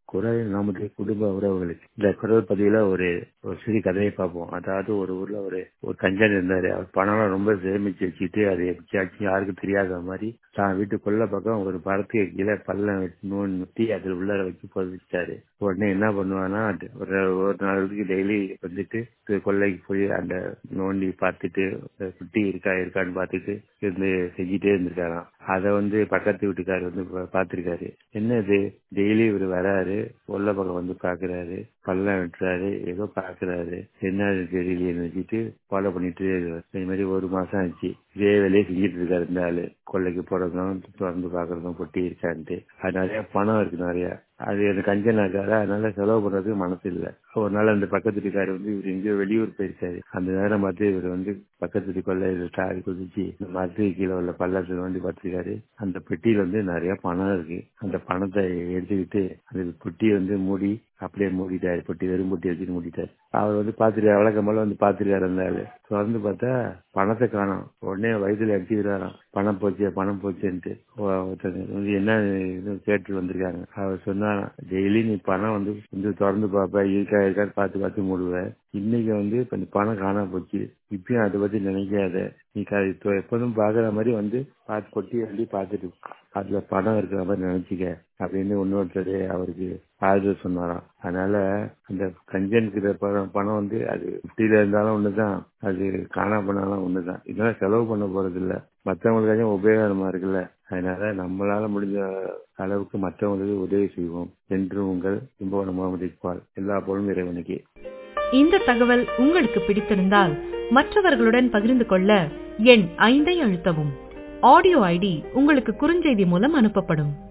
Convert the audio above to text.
குரல் நமது குடும்ப உறவுகளுக்கு இந்த குரல் பதிவுல ஒரு ஒரு சிறு கதையை பார்ப்போம் அதாவது ஒரு ஊர்ல ஒரு ஒரு கஞ்சன் இருந்தாரு அவர் பணம் ரொம்ப சேமிச்சு வச்சுட்டு அதை எப்படியாச்சும் யாருக்கும் தெரியாத மாதிரி தான் வீட்டுக்குள்ள பக்கம் ஒரு மரத்துக்கு கீழே பள்ளம் நோண்டி அதில் உள்ளார வச்சு புதைச்சிட்டாரு உடனே என்ன பண்ணுவான்னா ஒரு ஒரு நாளுக்கு டெய்லி வந்துட்டு கொள்ளைக்கு போய் அந்த நோண்டி பார்த்துட்டு குட்டி இருக்கா இருக்கான்னு பார்த்துட்டு இருந்து செஞ்சுட்டே இருந்திருக்காராம் அதை வந்து பக்கத்து வீட்டுக்காரர் வந்து பார்த்திருக்காரு என்ன இது டெய்லி இவர் வராரு கொல்ல பக்கம் வந்து பாக்குறாரு பள்ளம் வெட்டுறாரு ஏதோ பாக்குறாரு என்ன தெரியலையே வச்சுட்டு ஃபாலோ பண்ணிட்டு இந்த மாதிரி ஒரு மாசம் ஆச்சு இதே வேலையை செஞ்சுட்டு இருக்காரு இந்த ஆளு கொள்ளைக்கு போறதும் திறந்து பாக்குறதும் பொட்டி இருக்கான்ட்டு அது நிறைய பணம் இருக்கு நிறைய அது எனக்கு கஞ்சனா இருக்காரு அதனால செலவு பண்றதுக்கு மனசு இல்ல ஒரு நாள் அந்த பக்கத்து வீட்டுக்காரு வந்து இவர் எங்கேயோ வெளியூர் போயிருக்காரு அந்த நேரம் பார்த்து இவர் வந்து பக்கத்து வீட்டுக்குள்ள தாடி குதிச்சு இந்த மரத்துக்கு கீழே உள்ள பள்ளத்துல வந்து பார்த்திருக்காரு அந்த பெட்டியில வந்து நிறைய பணம் இருக்கு அந்த பணத்தை எடுத்துக்கிட்டு அந்த பெட்டியை வந்து மூடி அப்படியே மூடிட்டாரு பொட்டி வெறும் பொட்டி வச்சுட்டு மூடிட்டாரு அவர் வந்து பாத்துருக்காரு வழக்கம் போல வந்து பாத்துருக்காரு அந்த ஆளு தொடர்ந்து பார்த்தா பணத்தை காணும் உடனே வயதுல அடிச்சுக்கிறாராம் பணம் போச்சு பணம் போச்சுன்ட்டு வந்து என்ன கேட்டு வந்திருக்காங்க அவர் சொன்னாராம் டெய்லி நீ பணம் வந்து வந்து திறந்து பார்ப்ப இருக்கா இருக்கான்னு பார்த்து பார்த்து மூடுவ இன்னைக்கு வந்து இப்ப இந்த பணம் காணாம போச்சு இப்பயும் அதை பத்தி நினைக்காத நீ எப்போதும் பாக்குற மாதிரி வந்து பார்த்து கொட்டி வண்டி பார்த்துட்டு அதுல பணம் இருக்கிற மாதிரி நினைச்சுக்க அப்படின்னு இன்னொருத்தர் அவருக்கு ஆறுதல் சொன்னாராம் அதனால அந்த கஞ்சனுக்கு பணம் பணம் வந்து அது ஃபிஃப்டில இருந்தாலும் ஒண்ணுதான் அது காணா பண்ணாலும் ஒண்ணுதான் இதெல்லாம் செலவு பண்ண போறது இல்ல மற்றவங்களுக்காச்சும் உபயோகமா இருக்குல்ல அதனால நம்மளால முடிஞ்ச அளவுக்கு மற்றவங்களுக்கு உதவி செய்வோம் என்று உங்கள் இம்போன முகமது இக்பால் எல்லா பொருளும் இறைவனுக்கு இந்த தகவல் உங்களுக்கு பிடித்திருந்தால் மற்றவர்களுடன் பகிர்ந்து கொள்ள எண் ஐந்தை அழுத்தவும் ஆடியோ ஐடி உங்களுக்கு குறுஞ்செய்தி மூலம் அனுப்பப்படும்